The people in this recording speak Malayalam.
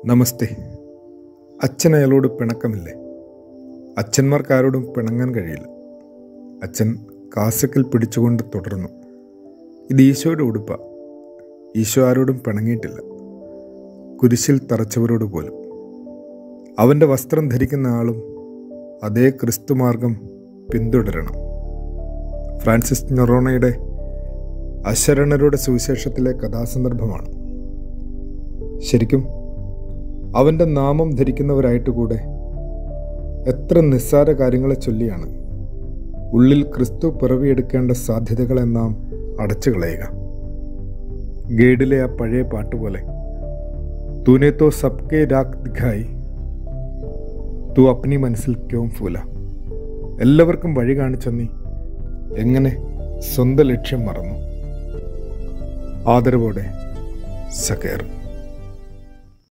നമസ്തേ അച്ഛൻ അയാളോട് പിണക്കമില്ലേ അച്ഛന്മാർക്ക് ആരോടും പിണങ്ങാൻ കഴിയില്ല അച്ഛൻ കാസക്കിൽ പിടിച്ചുകൊണ്ട് തുടർന്നു ഇത് ഈശോയുടെ ഉടുപ്പ ഈശോ ആരോടും പിണങ്ങിയിട്ടില്ല കുരിശിൽ തറച്ചവരോട് പോലും അവൻ്റെ വസ്ത്രം ധരിക്കുന്ന ആളും അതേ ക്രിസ്തുമാർഗം പിന്തുടരണം ഫ്രാൻസിസ് നൊറോണയുടെ അശരണരുടെ സുവിശേഷത്തിലെ കഥാസന്ദർഭമാണ് ശരിക്കും അവൻ്റെ നാമം ധരിക്കുന്നവരായിട്ട് കൂടെ എത്ര നിസ്സാര കാര്യങ്ങളെ ചൊല്ലിയാണ് ഉള്ളിൽ ക്രിസ്തു പിറവിയെടുക്കേണ്ട സാധ്യതകളെ നാം അടച്ചു കളയുക ഗേഡിലെ ആ പഴയ പാട്ടുപോലെ തൂനെ തോ സബ്കെ രാഗ് ദിഖായി തു അപ്നി മനസ്സിൽ ക്യോം ഫൂല എല്ലാവർക്കും വഴി കാണിച്ച നീ എങ്ങനെ സ്വന്തം ലക്ഷ്യം മറന്നു ആദരവോടെ സക്കേർ